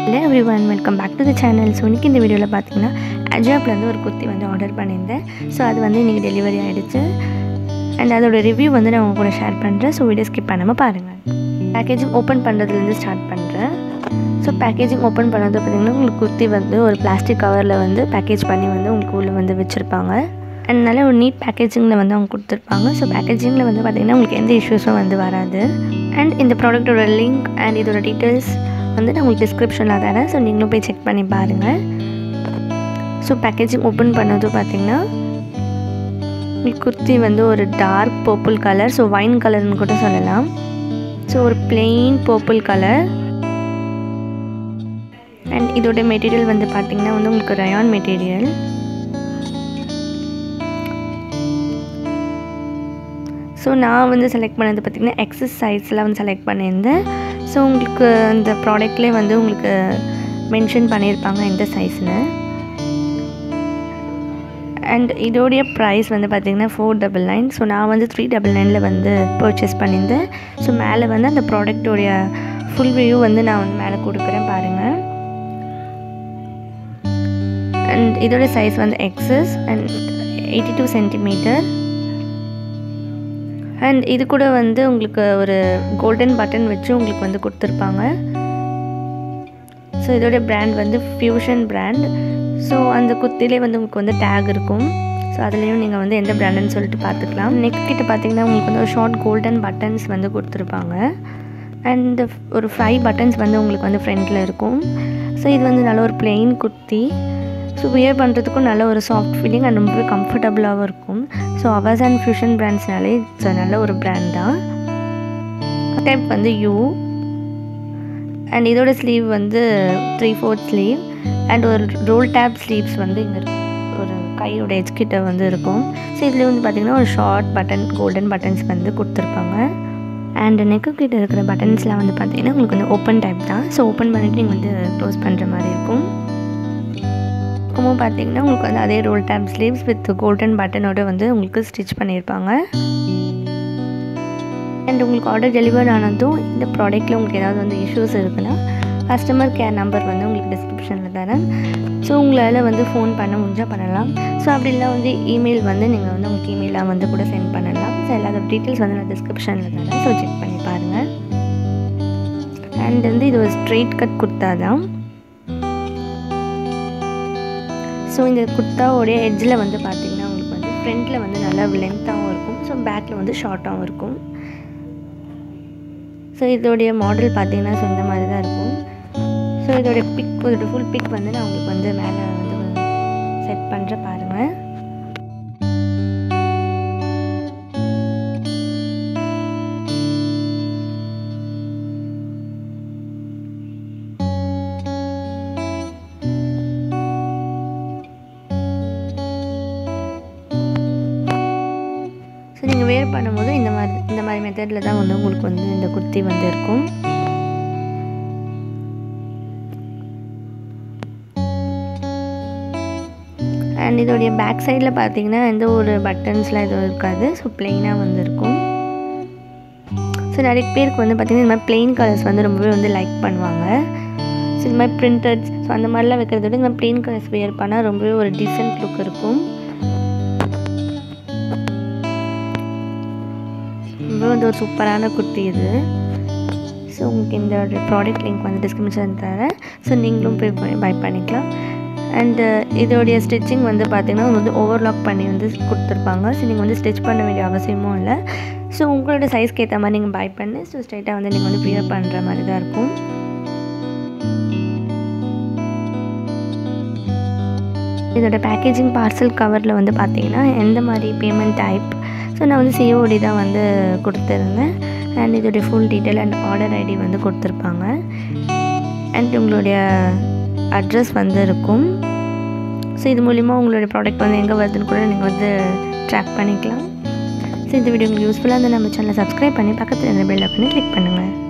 hello everyone welcome back to the channel so இன்றைக்கி இந்த வீடியோவில் பார்த்தீங்கன்னா அஜாப்லேருந்து ஒரு குர்த்தி வந்து ஆர்டர் பண்ணியிருந்தேன் ஸோ அது வந்து இன்றைக்கி டெலிவரி ஆகிடுச்சு அண்ட் அதோட ரிவ்யூ வந்து நான் உங்க கூட ஷேர் பண்ணுறேன் ஸோ வீடியோ ஸ்கிப் பண்ணாமல் பாருங்கள் பேக்கேஜிங் ஓப்பன் பண்ணுறதுலேருந்து ஸ்டார்ட் பண்ணுறேன் ஸோ பேக்கேஜிங் ஓப்பன் பண்ணது பார்த்திங்கன்னா உங்களுக்கு குர்த்தி வந்து ஒரு பிளாஸ்டிக் கவரில் வந்து பேக்கேஜ் பண்ணி வந்து உங்களுக்கு உள்ளே வந்து வச்சுருப்பாங்க அண்ட் நல்ல ஒரு நீட் பேக்கேஜிங்கில் வந்து அவங்க கொடுத்துருப்பாங்க ஸோ பேக்கேஜிங்கில் வந்து பார்த்திங்கன்னா உங்களுக்கு எந்த இஷ்யூஸும் வந்து வராது அண்ட் இந்த ப்ராடக்ட்டோட லிங்க் அண்ட் இதோட டீட்டெயில்ஸ் வந்து நான் உங்களுக்கு டிஸ்கிரிப்ஷனில் தரேன் ஸோ நீங்களும் போய் செக் பண்ணி பாருங்கள் ஸோ பேக்கேஜிங் ஓப்பன் பண்ணதும் பார்த்திங்கன்னா உங்களுக்கு குர்த்தி வந்து ஒரு dark purple colour so wine கலர்னு கூட சொல்லலாம் ஸோ ஒரு பிளெயின் பர்பிள் கலர் அண்ட் இதோட மெட்டீரியல் வந்து பார்த்திங்கன்னா வந்து உங்களுக்கு ரயான் மெட்டீரியல் ஸோ நான் வந்து செலக்ட் பண்ணது பார்த்திங்கன்னா எக்ஸஸ் சைஸில் வந்து செலக்ட் பண்ணியிருந்தேன் ஸோ உங்களுக்கு அந்த ப்ராடக்ட்லேயே வந்து உங்களுக்கு மென்ஷன் பண்ணியிருப்பாங்க எந்த சைஸ்னு அண்ட் இதோடைய ப்ரைஸ் வந்து பார்த்திங்கன்னா ஃபோர் டபுள் நைன் ஸோ நான் வந்து த்ரீ டபுள் நைனில் வந்து பர்ச்சேஸ் பண்ணியிருந்தேன் ஸோ மேலே வந்து அந்த ப்ராடக்டோடைய ஃபுல் வியூ வந்து நான் வந்து மேலே கொடுக்குறேன் பாருங்கள் அண்ட் இதோட சைஸ் வந்து X S and eighty two centimetre and இது கூட வந்து உங்களுக்கு ஒரு கோல்டன் பட்டன் வச்சு உங்களுக்கு வந்து கொடுத்துருப்பாங்க ஸோ இதோடைய பிராண்ட் வந்து ஃபியூஷன் பிராண்ட் ஸோ அந்த குத்திலே வந்து உங்களுக்கு வந்து டேக் இருக்கும் ஸோ அதுலேயும் நீங்கள் வந்து எந்த பிராண்டுன்னு சொல்லிட்டு பார்த்துக்கலாம் நெக் கிட்ட பார்த்தீங்கன்னா உங்களுக்கு வந்து ஒரு ஷார்ட் கோல்டன் பட்டன்ஸ் வந்து கொடுத்துருப்பாங்க அண்ட் ஒரு ஃபைவ் பட்டன்ஸ் வந்து உங்களுக்கு வந்து ஃப்ரண்ட்டில் இருக்கும் ஸோ இது வந்து நல்ல ஒரு பிளெயின் குர்த்தி ஸோ வியர் பண்ணுறதுக்கும் நல்ல ஒரு சாஃப்ட் ஃபீலிங் அண்ட் ரொம்ப கம்ஃபர்டபுளாகவும் இருக்கும் ஸோ அவர்ஸ் அண்ட் ஃபியூஷன் பிராண்ட்ஸ்னாலே இட்ஸ் நல்ல ஒரு பிராண்ட் தான் டைப் வந்து யூ அண்ட் இதோட ஸ்லீவ் வந்து த்ரீ ஃபோர்த் ஸ்லீவ் அண்ட் ஒரு ரோல் டேப் ஸ்லீவ்ஸ் வந்து இங்கே ஒரு கையோட எஜ் கிட்ட வந்து இருக்கும் ஸோ இதில் வந்து பார்த்திங்கன்னா ஒரு ஷார்ட் பட்டன் கோல்டன் பட்டன்ஸ் வந்து கொடுத்துருப்பாங்க அண்ட் நெக்கு கிட்ட இருக்கிற பட்டன்ஸ்லாம் வந்து பார்த்திங்கன்னா உங்களுக்கு வந்து ஓப்பன் டைப் தான் ஸோ ஓப்பன் பண்ணிவிட்டு நீங்கள் வந்து க்ளோஸ் பண்ணுற மாதிரி இருக்கும் பக்கமும் பார்த்தீங்கன்னா உங்களுக்கு வந்து அதே roll tab sleeves with golden பட்டனோட வந்து உங்களுக்கு ஸ்டிச் பண்ணியிருப்பாங்க அண்ட் உங்களுக்கு ஆர்டர் டெலிவர் ஆனதும் இந்த ப்ராடக்ட்டில் உங்களுக்கு ஏதாவது வந்து இஷ்யூஸ் இருக்குன்னா கஸ்டமர் கேர் நம்பர் வந்து உங்களுக்கு டிஸ்கிரிப்ஷனில் தரேன் ஸோ உங்களால் வந்து ஃபோன் பண்ண முடிஞ்சால் பண்ணலாம் ஸோ அப்படி இல்லை வந்து இமெயில் வந்து நீங்கள் வந்து உங்களுக்கு இமெயிலாக வந்து கூட சென்ட் பண்ணலாம் ஸோ எல்லாத்தோட டீட்டெயில்ஸ் வந்து நான் டிஸ்கிரிப்ஷனில் தரேன் ஸோ செக் பண்ணி பாருங்கள் அண்ட் வந்து இது ஒரு ஸ்ட்ரெயிட் கட் குர்த்தா தான் ஸோ இந்த குர்த்தாவோடைய எட்ஜில் வந்து பார்த்திங்கன்னா உங்களுக்கு வந்து ஃப்ரண்ட்டில் வந்து நல்லா லென்த்தாகவும் இருக்கும் ஸோ பேக்கில் வந்து ஷார்ட்டாகவும் இருக்கும் ஸோ இதோடைய மாடல் பார்த்தீங்கன்னா ஸோ இந்த மாதிரி தான் இருக்கும் ஸோ இதோடைய பிக் இதோட ஃபுல் பிக் வந்து நான் உங்களுக்கு வந்து மேலே வந்து செட் பண்ணுற பாருங்கள் ஸோ நீங்கள் வேர் பண்ணும்போது இந்த மாதிரி இந்த மாதிரி மெத்தடில் தான் வந்து உங்களுக்கு வந்து இந்த குர்த்தி வந்து இருக்கும் அண்ட் இதோடைய பேக் சைடில் பார்த்தீங்கன்னா எந்த ஒரு பட்டன்ஸ்லாம் எதுவும் இருக்காது ஸோ பிளெயினாக வந்து இருக்கும் ஸோ நிறைய பேருக்கு வந்து பார்த்திங்கன்னா இந்த மாதிரி பிளெயின் கலர்ஸ் வந்து ரொம்பவே வந்து லைக் பண்ணுவாங்க ஸோ இந்த மாதிரி பிரிண்டட் ஸோ அந்த மாதிரிலாம் வைக்கிறத விட இந்த மாதிரி பிளெயின் கலர்ஸ் வேர் பண்ணால் ரொம்பவே ஒரு டீசென்ட் லுக் இருக்கும் ரொம்ப வந்து ஒரு சூப்பரான குர்த்தி இது ஸோ உங்களுக்கு இந்த ப்ராடக்ட் லிங்க் வந்து டிஸ்கிரிப்ஷன் தரேன் ஸோ நீங்களும் போய் பை பண்ணிக்கலாம் அண்டு இதோடைய ஸ்டிச்சிங் வந்து பார்த்திங்கன்னா வந்து ஓவர்லாக் பண்ணி வந்து கொடுத்துருப்பாங்க ஸோ நீங்கள் வந்து ஸ்டிச் பண்ண வேண்டிய அவசியமும் இல்லை ஸோ உங்களோட சைஸ்க்கு ஏற்ற மாதிரி நீங்கள் பை பண்ணி ஸோ ஸ்ட்ரைட்டாக வந்து நீங்கள் வந்து ப்ரியா பண்ணுற மாதிரி தான் இருக்கும் இதோட பேக்கேஜிங் பார்சல் கவரில் வந்து பார்த்தீங்கன்னா எந்த மாதிரி பேமெண்ட் டைப் ஸோ நான் வந்து சிஓடி தான் வந்து கொடுத்துருந்தேன் அண்ட் இதோடைய full detail and order ID வந்து கொடுத்துருப்பாங்க அண்ட் உங்களுடைய அட்ரஸ் வந்து இருக்கும் ஸோ இது மூலிமா உங்களுடைய ப்ராடக்ட் வந்து எங்கே வருதுன்னு கூட நீங்கள் வந்து ட்ராக் பண்ணிக்கலாம் ஸோ இந்த வீடியோ உங்களுக்கு யூஸ்ஃபுல்லாக இருந்தால் நம்ம சேனலை சப்ஸ்கிரைப் பண்ணி பக்கத்தில் இருந்த பெல் பண்ணி கிளிக் பண்ணுங்கள்